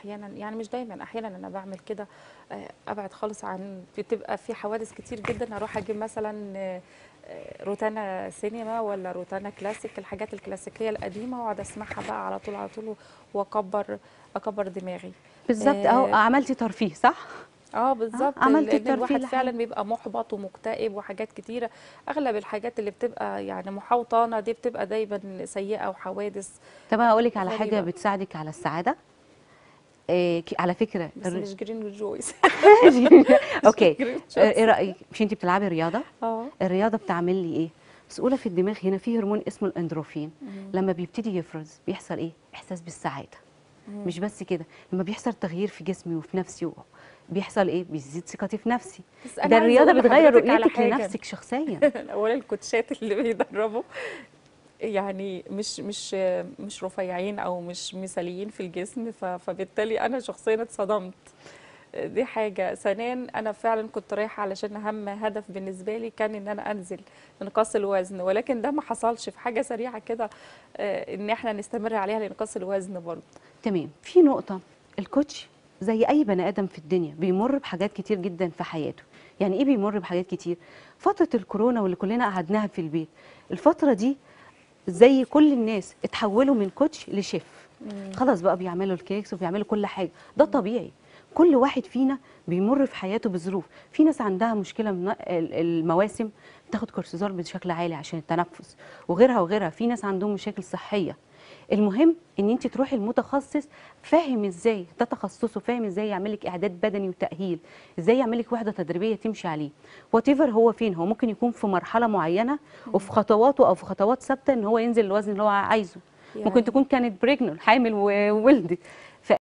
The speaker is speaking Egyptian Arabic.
احيانا يعني مش دايما احيانا انا بعمل كده آه، ابعد خالص عن بتبقى في حوادث كتير جدا اروح اجيب مثلا آه، آه، روتانا سينما ولا روتانا كلاسيك الحاجات الكلاسيكيه القديمه واقعد اسمعها بقى على طول على طول واكبر اكبر دماغي بالظبط اهو آه، عملتي ترفيه صح اه بالظبط عملتي لان الترفيه الواحد اللي فعلا حلو. بيبقى محبط ومكتئب وحاجات كتيره اغلب الحاجات اللي بتبقى يعني محوطانه دي بتبقى دايما سيئه وحوادث طب انا هقول لك على حاجه غريبة. بتساعدك على السعاده إيه ك- على فكره بس الر- مش جرين جويس اوكي جرين آه، ايه رايك مش انت بتلعبي رياضه اه الرياضه بتعمل لي ايه مسؤوله في الدماغ هنا في هرمون اسمه الاندروفين لما بيبتدي يفرز بيحصل ايه احساس بالسعاده مش بس كده لما بيحصل تغيير في جسمي وفي نفسي بيحصل ايه بيزيد ثقتي في نفسي بس أنا ده عايزة الرياضه أقول بتغير لحضرتك على رؤيتك حاجة. لنفسك شخصيا اولا الكوتشات اللي بيدربوا يعني مش مش مش رفيعين او مش مثاليين في الجسم ف- فبالتالي انا شخصيا اتصدمت دي حاجة ثانيا أنا فعلا كنت رايحة علشان أهم هدف بالنسبة لي كان إن أنا أنزل إنقاص الوزن ولكن ده ما حصلش في حاجة سريعة كده آه، إن إحنا نستمر عليها لإنقاص الوزن برضه تمام في نقطة الكوتش زي أي بني آدم في الدنيا بيمر بحاجات كتير جدا في حياته يعني إيه بيمر بحاجات كتير فترة الكورونا واللي كلنا قعدناها في البيت الفترة دي زي كل الناس اتحولوا من كوتش لشيف خلاص بقى بيعملوا الكيكس وبيعملوا كل حاجة ده طبيعي كل واحد فينا بيمر في حياته بظروف في ناس عندها مشكلة من ال- المواسم بتاخد كورتيزول بشكل عالي عشان التنفس وغيرها وغيرها في ناس عندهم مشاكل صحية المهم ان انت تروحي المتخصص فاهم ازاي ده تخصصه فاهم ازاي يعمل لك اعداد بدني وتاهيل ازاي يعمل لك وحده تدريبيه تمشي عليه وات هو فين هو ممكن يكون في مرحله معينه وفي خطواته او في خطوات ثابته ان هو ينزل الوزن اللي هو عايزه يعني- ممكن تكون كانت بريجنال حامل وولدت